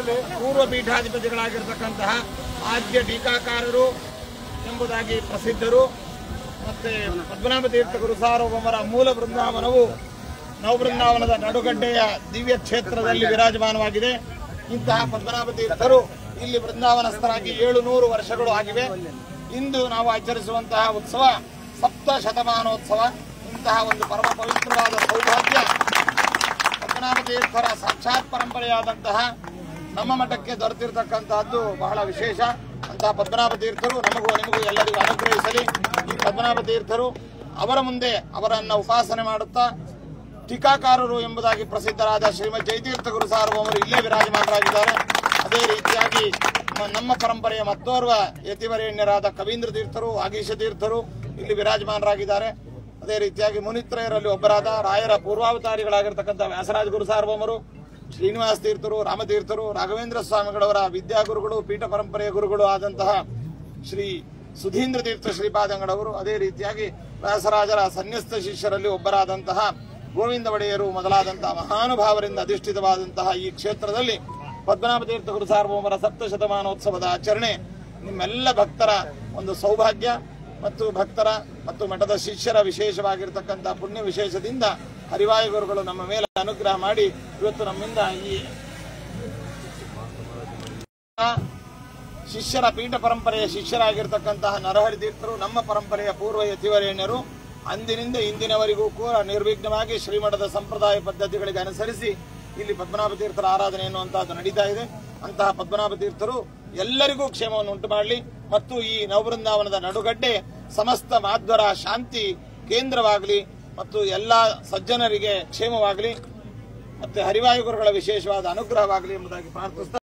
ಪೂರ್ವ ಪೀಠಾಧಿಪತಿಗಳಾಗಿರ್ತಕ್ಕಂತಹ ಆದ್ಯ ಟೀಕಾಕಾರರು ಎಂಬುದಾಗಿ ಪ್ರಸಿದ್ಧರು ಮತ್ತೆ ಪದ್ಮನಾಭ ತೀರ್ಥ ಗುರು ಸಾರ್ವಭೌಮರ ಮೂಲ ಬೃಂದಾವನವು ನವಬೃಂದಾವನದ ನಡುಗಡ್ಡೆಯ ದಿವ್ಯ ಕ್ಷೇತ್ರದಲ್ಲಿ ವಿರಾಜಮಾನವಾಗಿದೆ ಇಂತಹ ಪದ್ಮನಾಭ ತೀರ್ಥರು ಇಲ್ಲಿ ಬೃಂದಾವನಸ್ಥರಾಗಿ ಏಳು ನೂರು ವರ್ಷಗಳು ಆಗಿವೆ ಇಂದು ನಾವು ಆಚರಿಸುವಂತಹ ಉತ್ಸವ ಸಪ್ತ ಶತಮಾನೋತ್ಸವ ಇಂತಹ ಒಂದು ಪರಮ ಪವಿತ್ರವಾದ ಸೌಭಾಗ್ಯ ಪದ್ಮನಾಭ ತೀರ್ಥರ ಸಾಕ್ಷಾತ್ ಪರಂಪರೆಯಾದಂತಹ ನಮ್ಮ ಮಠಕ್ಕೆ ದೊರೆತಿರ್ತಕ್ಕಂತಹದ್ದು ಬಹಳ ವಿಶೇಷ ಅಂತಹ ಪದ್ಮನಾಭ ತೀರ್ಥರು ನಮಗೂ ನಿಮಗೂ ಎಲ್ಲರಿಗೂ ಅನುಗ್ರಹಿಸಲಿ ಈ ಪದ್ಮನಾಭ ತೀರ್ಥರು ಅವರ ಮುಂದೆ ಅವರನ್ನ ಉಪಾಸನೆ ಮಾಡುತ್ತಾ ಟೀಕಾಕಾರರು ಎಂಬುದಾಗಿ ಪ್ರಸಿದ್ಧರಾದ ಶ್ರೀಮದ್ ಜಯತೀರ್ಥ ಗುರು ಸಾರ್ವಭೌಮರು ಇಲ್ಲೇ ವಿರಾಜಮಾನರಾಗಿದ್ದಾರೆ ಅದೇ ರೀತಿಯಾಗಿ ಮ- ನಮ್ಮ ಪರಂಪರೆಯ ಮತ್ತೋರ್ವ ಯತಿವರೇಣ್ಯರಾದ ಕವೀಂದ್ರ ತೀರ್ಥರು ಆಗೀಶ ತೀರ್ಥರು ಇಲ್ಲಿ ವಿರಾಜಮಾನರಾಗಿದ್ದಾರೆ ಅದೇ ರೀತಿಯಾಗಿ ಮುನಿತ್ರಯರಲ್ಲಿ ಒಬ್ಬರಾದ ರಾಯರ ಪೂರ್ವಾವತಾರಿಗಳಾಗಿರ್ತಕ್ಕಂಥ ವ್ಯಾಸರಾಜ ಗುರು ಸಾರ್ವಭೌಮರು ಶ್ರೀನಿವಾಸ ತೀರ್ಥರು ರಾಮತೀರ್ಥರು ರಾಘವೇಂದ್ರ ಸ್ವಾಮಿಗಳವರ ವಿದ್ಯಾಗುರುಗಳು ಪೀಠ ಪರಂಪರೆಯ ಗುರುಗಳು ಆದಂತಹ ಶ್ರೀ ಸುಧೀಂದ್ರ ತೀರ್ಥ ಶ್ರೀಪಾದಂಗಳವರು ಅದೇ ರೀತಿಯಾಗಿ ವ್ಯಾಸರಾಜರ ಸನ್ಯಸ್ತ ಶಿಷ್ಯರಲ್ಲಿ ಒಬ್ಬರಾದಂತಹ ಗೋವಿಂದ ಒಡೆಯರು ಮೊದಲಾದಂತಹ ಮಹಾನುಭಾವರಿಂದ ಅಧಿಷ್ಠಿತವಾದಂತಹ ಈ ಕ್ಷೇತ್ರದಲ್ಲಿ ಪದ್ಮನಾಭ ತೀರ್ಥ ಗುರು ಸಾರ್ವಭೌಮರ ಸಪ್ತ ಶತಮಾನೋತ್ಸವದ ಆಚರಣೆ ನಿಮ್ಮೆಲ್ಲ ಭಕ್ತರ ಒಂದು ಸೌಭಾಗ್ಯ ಮತ್ತು ಭಕ್ತರ ಮತ್ತು ಮಠದ ಶಿಷ್ಯರ ವಿಶೇಷವಾಗಿರ್ತಕ್ಕಂಥ ಪುಣ್ಯ ವಿಶೇಷದಿಂದ ಹರಿವಾಯು ಗುರುಗಳು ನಮ್ಮ ಮೇಲೆ ಅನುಗ್ರಹ ಮಾಡಿ ಇವತ್ತು ನಮ್ಮಿಂದ ಈ ಶಿಷ್ಯರ ಪೀಠ ಪರಂಪರೆಯ ಶಿಷ್ಯರಾಗಿರ್ತಕ್ಕಂತಹ ನರಹರಿ ತೀರ್ಥರು ನಮ್ಮ ಪರಂಪರೆಯ ಪೂರ್ವ ಯತಿವರೇಣ್ಯರು ಅಂದಿನಿಂದ ಇಂದಿನವರೆಗೂ ಕೂಡ ನಿರ್ವಿಘ್ನವಾಗಿ ಶ್ರೀಮಠದ ಸಂಪ್ರದಾಯ ಪದ್ಧತಿಗಳಿಗೆ ಅನುಸರಿಸಿ ಇಲ್ಲಿ ಪದ್ಮನಾಭ ತೀರ್ಥರ ಆರಾಧನೆ ಎನ್ನುವಂತಹದ್ದು ನಡೀತಾ ಇದೆ ಅಂತಹ ಪದ್ಮನಾಭ ತೀರ್ಥರು ಎಲ್ಲರಿಗೂ ಕ್ಷೇಮವನ್ನು ಉಂಟು ಮಾಡಲಿ ಮತ್ತು ಈ ನವಬೃಂದಾವನದ ನಡುಗಡ್ಡೆ ಸಮಸ್ತ ಮಾಧ್ವರ ಶಾಂತಿ ಕೇಂದ್ರವಾಗಲಿ ಮತ್ತು ಎಲ್ಲ ಸಜ್ಜನರಿಗೆ ಕ್ಷೇಮವಾಗಲಿ ಮತ್ತೆ ಹರಿವಾಯು ಗುರುಗಳ ವಿಶೇಷವಾದ ಅನುಗ್ರಹವಾಗಲಿ ಎಂಬುದಾಗಿ ಪ್ರಾರ್ಥಿಸ್ತಾ